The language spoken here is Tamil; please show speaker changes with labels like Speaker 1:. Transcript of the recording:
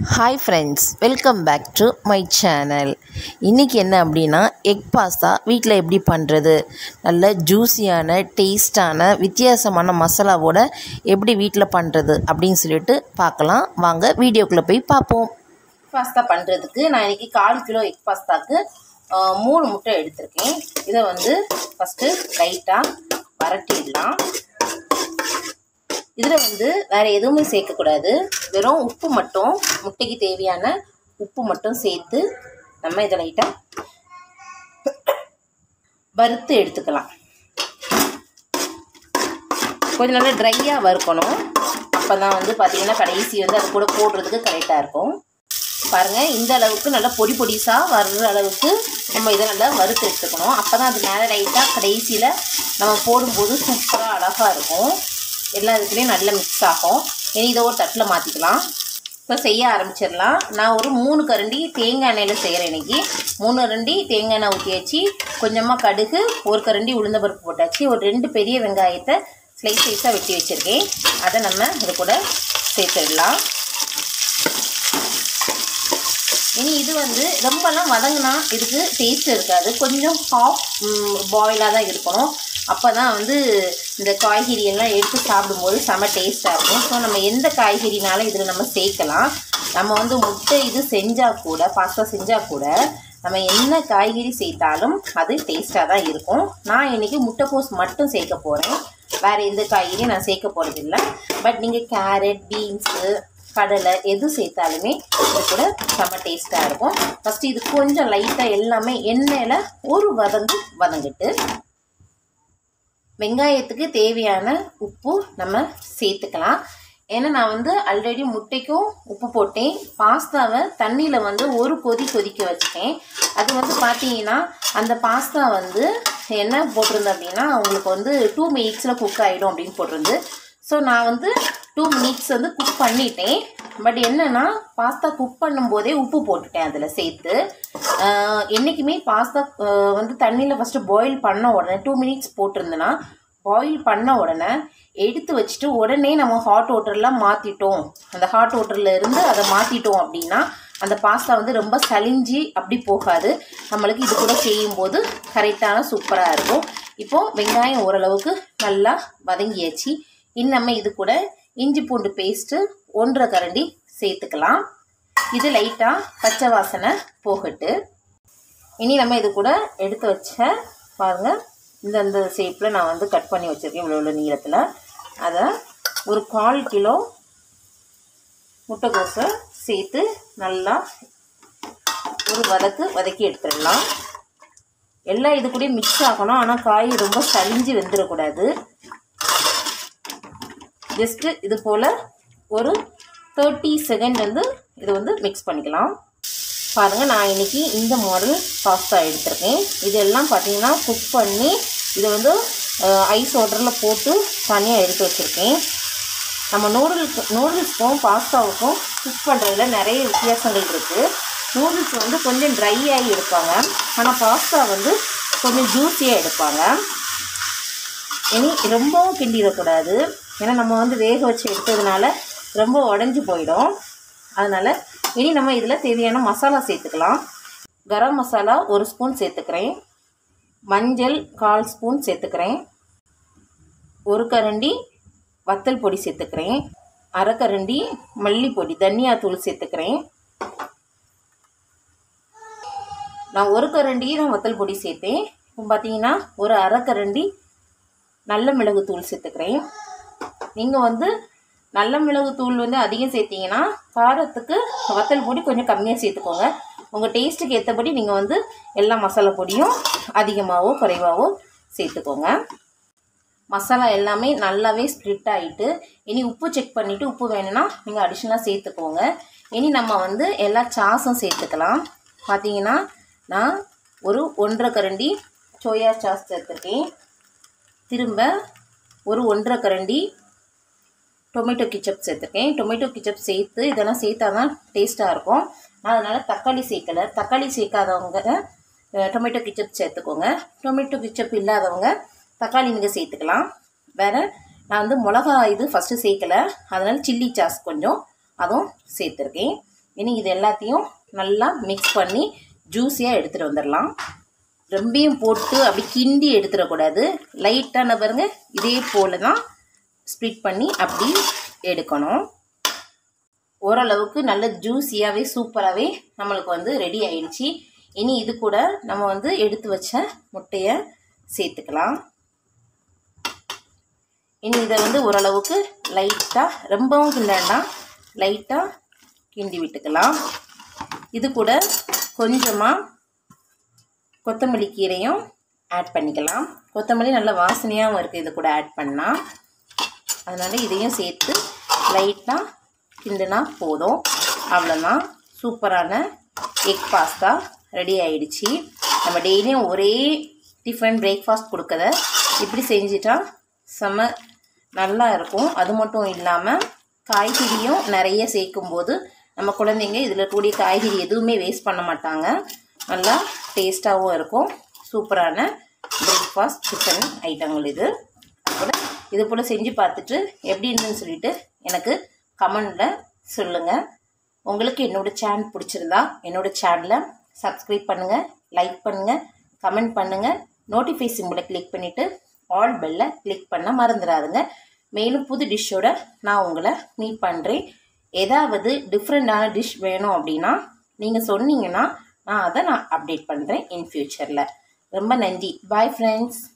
Speaker 1: hi friends welcome back to my channel இன்றைக்கி என்ன அப்படின்னா எக் பாஸ்தா வீட்டில் எப்படி பண்ணுறது நல்ல ஜூஸியான டேஸ்டான வித்தியாசமான மசாலாவோட எப்படி வீட்டில் பண்ணுறது அப்படின்னு சொல்லிட்டு பார்க்கலாம் வாங்க வீடியோக்குள்ளே போய் பார்ப்போம் பாஸ்தா பண்ணுறதுக்கு நான் இன்றைக்கி கால் கிலோ எக் பாஸ்தாக்கு ஆஹ், மூணு முட்டை எடுத்திருக்கேன் இதை வந்து ஃபஸ்ட்டு லைட்டாக வரட்டிடலாம் இதில் வந்து வேறு எதுவுமே சேர்க்கக்கூடாது வெறும் உப்பு மட்டும் முட்டைக்கு தேவையான உப்பு மட்டும் சேர்த்து நம்ம இதை லைட்டாக வறுத்து எடுத்துக்கலாம் கொஞ்சம் நல்லா ட்ரையாக வறுக்கணும் அப்போ தான் வந்து பார்த்திங்கன்னா கடைசி வந்து அது கூட போடுறதுக்கு கரெக்டாக இருக்கும் பாருங்கள் இந்த அளவுக்கு நல்லா பொடி பொடிசாக வர்ற அளவுக்கு நம்ம இதை நல்லா வறுத்து எடுத்துக்கணும் அப்போ தான் அது மேலே லைட்டாக கடைசியில் நம்ம போடும்போது சூப்பராக அழகாக இருக்கும் எல்லா இதுக்குலேயும் நல்லா மிக்ஸ் ஆகும் இனி இதை ஒரு தட்டில் மாற்றிக்கலாம் இப்போ செய்ய ஆரம்பிச்சிடலாம் நான் ஒரு மூணு கரண்டி தேங்காய் எண்ணெயில் செய்கிறேன் இன்னைக்கு மூணு கரண்டி தேங்காய் எண்ணெய் ஊற்றியாச்சு கொஞ்சமாக கடுகு ஒரு கரண்டி உளுந்த பருப்பு போட்டாச்சு ஒரு ரெண்டு பெரிய வெங்காயத்தை ஸ்லைஸ் ஸ்லைஸாக வெட்டி வச்சுருக்கேன் அதை நம்ம இது கூட சேர்த்துடலாம் இனி இது வந்து ரொம்பலாம் வதங்கினா இதுக்கு டேஸ்ட் இருக்காது கொஞ்சம் ஹாஃப் பாயிலாக தான் இருக்கணும் அப்போ தான் வந்து இந்த காய்கறி எல்லாம் எடுத்து சாப்பிடும்போது செம டேஸ்ட்டாக இருக்கும் ஸோ நம்ம எந்த காய்கறினாலும் இதில் நம்ம சேர்க்கலாம் நம்ம வந்து முட்டை இது செஞ்சால் கூட பாஸ்தா செஞ்சால் கூட நம்ம என்ன காய்கறி சேர்த்தாலும் அது டேஸ்ட்டாக தான் இருக்கும் நான் இன்றைக்கி முட்டைக்கோஸ் மட்டும் சேர்க்க போகிறேன் வேறு எந்த காய்கறியும் நான் சேர்க்க போகிறதில்ல பட் நீங்கள் கேரட் பீன்ஸு கடலை எது சேர்த்தாலுமே இது கூட செம்ம டேஸ்ட்டாக இருக்கும் ஃபஸ்ட்டு இது கொஞ்சம் லைட்டாக எல்லாமே எண்ணெயில் ஒரு வதங்கு வதங்கிட்டு வெங்காயத்துக்கு தேவையான உப்பு நம்ம சேர்த்துக்கலாம் ஏன்னா நான் வந்து ஆல்ரெடி முட்டைக்கும் உப்பு போட்டேன் பாஸ்தாவை தண்ணியில் வந்து ஒரு கொதி கொதிக்க வச்சுட்டேன் அது வந்து பார்த்தீங்கன்னா அந்த பாஸ்தா வந்து என்ன போட்டிருந்தேன் அப்படின்னா உங்களுக்கு வந்து டூ மினிட்ஸில் குக் ஆகிடும் அப்படின்னு போட்டிருந்து ஸோ நான் வந்து டூ மினிட்ஸ் வந்து குக் பண்ணிட்டேன் பட் என்னென்னா பாஸ்தா குக் பண்ணும்போதே உப்பு போட்டுட்டேன் அதில் சேர்த்து ஆஹ் என்றைக்குமே பாஸ்தா ஆஹ் வந்து தண்ணியில் ஃபஸ்ட்டு பாயில் பண்ண உடனே டூ மினிட்ஸ் போட்டிருந்தேன்னா பாயில் பண்ண உடனே எடுத்து வச்சுட்டு உடனே நம்ம ஹாட் வாட்டர்லாம் மாற்றிட்டோம் அந்த ஹாட் வாட்டரில் இருந்து அதை மாற்றிட்டோம் அப்படின்னா அந்த பாஸ்தா வந்து ரொம்ப சலிஞ்சி அப்படி போகாது நம்மளுக்கு இது கூட செய்யும்போது கரெக்டான சூப்பராக இருக்கும் இப்போது வெங்காயம் ஓரளவுக்கு நல்லா வதங்கியாச்சு இன்னும் நம்ம இது கூட இஞ்சி பூண்டு பேஸ்ட்டு ஒன்றரை கரண்டி சேர்த்துக்கலாம் இது லைட்டாக பச்சை வாசனை போகட்டு இனி நம்ம இது கூட எடுத்து வச்ச பாருங்கள் இந்த இந்த ஷேப்பில் நான் வந்து கட் பண்ணி வச்சுருக்கேன் இவ்வளோ இவ்வளோ நீளத்தில் அதை ஒரு கால் கிலோ முட்டைக்கோஸை சேர்த்து நல்லா ஒரு வதக்கு வதக்கி எடுத்துடலாம் எல்லாம் இது கூட மிக்ஸ் ஆகணும் ஆனால் காய் ரொம்ப சலிஞ்சு வெந்துடக்கூடாது ஜஸ்ட்டு இது போல் ஒரு தேர்ட்டி செகண்ட் வந்து இது வந்து மிக்ஸ் பண்ணிக்கலாம் பாருங்கள் நான் இன்றைக்கி இந்த மாடல் பாஸ்தா எடுத்திருக்கேன் இதெல்லாம் பார்த்தீங்கன்னா குக் பண்ணி இதை வந்து ஐஸ் வாட்டரில் போட்டு தனியாக எடுத்து வச்சுருக்கேன் நம்ம நூடுல்ஸ் நூடுல்ஸ்க்கும் பாஸ்தாவுக்கும் குக் பண்ணுறதுல நிறைய வித்தியாசங்கள் இருக்குது நூடுல்ஸ் வந்து கொஞ்சம் ட்ரை ஆகி எடுப்பாங்க ஆனால் பாஸ்தா வந்து கொஞ்சம் ஜூஸியாக எடுப்பாங்க இனி ரொம்பவும் கிண்டிடக்கூடாது ஏன்னா நம்ம வந்து வேக வச்சு எடுத்ததுனால ரொம்ப உடஞ்சி போயிடும் அதனால் இனி நம்ம இதில் தேவையான மசாலா சேர்த்துக்கலாம் கரம் மசாலா ஒரு ஸ்பூன் சேர்த்துக்கிறேன் மஞ்சள் கால் ஸ்பூன் சேர்த்துக்கிறேன் ஒரு கரண்டி வத்தல் பொடி சேர்த்துக்கிறேன் அரை கரண்டி மல்லிப்பொடி தனியாத்தூள் சேர்த்துக்கிறேன் நான் ஒரு கரண்டி தான் வத்தல் பொடி சேர்த்தேன் இப்போ பார்த்தீங்கன்னா ஒரு அரை கரண்டி நல்ல மிளகுத்தூள் சேர்த்துக்கிறேன் நீங்கள் வந்து நல்ல மிளகுத்தூள் வந்து அதிகம் சேர்த்தீங்கன்னா காரத்துக்கு வத்தல் பொடி கொஞ்சம் கம்மியாக சேர்த்துக்கோங்க உங்கள் டேஸ்ட்டுக்கு ஏற்றபடி நீங்கள் வந்து எல்லா மசாலா பொடியும் அதிகமாகவோ குறைவாகவோ சேர்த்துக்கோங்க மசாலா எல்லாமே நல்லாவே ஸ்ப்ளிட் ஆகிட்டு இனி உப்பு செக் பண்ணிவிட்டு உப்பு வேணும்னா நீங்கள் அடிஷ்னலாக சேர்த்துக்கோங்க இனி நம்ம வந்து எல்லா சாஸும் சேர்த்துக்கலாம் பார்த்தீங்கன்னா நான் ஒரு ஒன்றரை கரண்டி சோயா சாஸ் சேர்த்துருக்கேன் திரும்ப ஒரு ஒன்றரை கரண்டி டொமேட்டோ கிச்சப் சேர்த்துருக்கேன் டொமேட்டோ கிச்சப் சேர்த்து இதெல்லாம் சேர்த்தா தான் டேஸ்ட்டாக இருக்கும் அதனால் தக்காளி சேர்க்கலை தக்காளி சேர்க்காதவங்க அஹ், டொமேட்டோ கிச்சப் சேர்த்துக்கோங்க டொமேட்டோ கிச்சப் இல்லாதவங்க தக்காளி நீங்கள் சேர்த்துக்கலாம் வேறு நான் வந்து மிளகா இது ஃபஸ்ட்டு சேர்க்கலை அதனால் சில்லி சாஸ் கொஞ்சம் அதுவும் சேர்த்துருக்கேன் இனி இது எல்லாத்தையும் நல்லா மிக்ஸ் பண்ணி ஜூஸியாக எடுத்துகிட்டு வந்துடலாம் ரொம்பியும் போட்டு அப்படி கிண்டி எடுத்துடக்கூடாது லைட்டான பாருங்க இதே போல தான் ஸ்ப்ளிட் பண்ணி அப்படி எடுக்கணும் ஓரளவுக்கு நல்ல ஜூஸியாகவே சூப்பராகவே நம்மளுக்கு வந்து ரெடி ஆயிடுச்சு இனி இது கூட நம்ம வந்து எடுத்து வச்ச முட்டையை சேர்த்துக்கலாம் இனி இதை வந்து ஓரளவுக்கு லைட்டாக ரொம்பவும் கிண்டாண்டாம் லைட்டாக கிண்டி விட்டுக்கலாம் இது கூட கொஞ்சமாக கொத்தமல்லி கீரையும் ஆட் பண்ணிக்கலாம் கொத்தமல்லி நல்ல வாசனையாகவும் இருக்குது இது கூட ஆட் பண்ணால் அதனால் இதையும் சேர்த்து லைட்டாக கிண்டுனா போதும் அவ்வளோதான் சூப்பரான எக் பாஸ்தா ரெடி ஆயிடுச்சு நம்ம டெய்லியும் ஒரே டிஃபன் பிரேக்ஃபாஸ்ட் கொடுக்கறத இப்படி செஞ்சிட்டா செம்ம நல்லா இருக்கும் அது மட்டும் இல்லாமல் காய்கறியும் நிறைய சேர்க்கும்போது நம்ம குழந்தைங்க இதில் கூடிய காய்கறி எதுவுமே வேஸ்ட் பண்ண மாட்டாங்க நல்லா டேஸ்ட்டாகவும் இருக்கும் சூப்பரான பிரேக்ஃபாஸ்ட் டிஃபன் ஐட்டங்கள் இது கூட இது போல் செஞ்சு பார்த்துட்டு எப்படி இருந்துன்னு சொல்லிட்டு எனக்கு கமெண்டில் சொல்லுங்கள் உங்களுக்கு என்னோடய சேனல் பிடிச்சிருந்தா என்னோடய சேனலை சப்ஸ்கிரைப் பண்ணுங்கள் லைக் பண்ணுங்கள் கமெண்ட் பண்ணுங்கள் நோட்டிஃபை சிம்பிளை கிளிக் பண்ணிவிட்டு ஆல் பெல்லை கிளிக் பண்ண மறந்துடாதுங்க மேலும் புது டிஷ்ஷோட நான் உங்களை மீட் பண்ணுறேன் ஏதாவது டிஃப்ரெண்ட்டான டிஷ் வேணும் அப்படின்னா நீங்கள் சொன்னீங்கன்னா நான் அதை நான் அப்டேட் பண்ணுறேன் இன் ஃப்யூச்சரில் ரொம்ப நன்றி பாய் ஃப்ரெண்ட்ஸ்